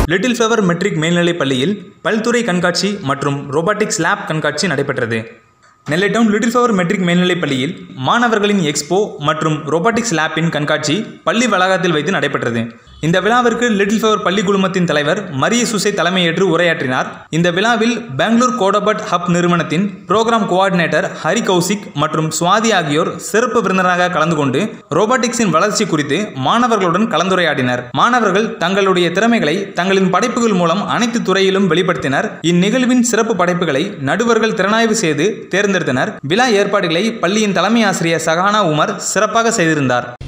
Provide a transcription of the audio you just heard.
little flower matric மேல்நிலைப் பள்ளியில் பல்துறை கண்காட்சி மற்றும் ரோபாட்டிக்ஸ் லேப் கண்காட்சி நடைபெற்றது Nellai town little flower matric மேல்நிலைப் பள்ளியில் மாணவர்களின் எக்ஸ்போ மற்றும் ரோபாட்டிக்ஸ் லேப்பின் கண்காட்சி பள்ளி வளாகத்தில் வைத்து நடைபெற்றது இந்த விழாவிற்கு லிட்டில் ஃப்ளவர் பள்ளி குழுமத்தின் தலைவர் மரிய சுசை தலைமையேற்று உரையாற்றினார் இந்த விழாவில் பெங்களூர் கோடபட் ஹப் நிறுவனத்தின் புரோகிராம் கோஆர்டினேட்டர் ஹரி கௌசிக் மற்றும் சுவாதி ஆகியோர் சிறப்பு விருந்தினராக கலந்து கொண்டு ரோபாட்டிக்ஸின் வளர்ச்சி குறித்து மாணவர்களுடன் கலந்துரையாடினர் மாணவர்கள் தங்களுடைய திறமைகளை தங்களின் படைப்புகள் மூலம் அனைத்து துறையிலும் வெளிப்படுத்தினர் இந்நிகழ்வின் சிறப்பு படைப்புகளை நடுவர்கள் திறனாய்வு செய்து தேர்ந்தெடுத்தனர் விழா ஏற்பாடுகளை பள்ளியின் தலைமை ஆசிரியர் சகானா உமர் சிறப்பாக செய்திருந்தார்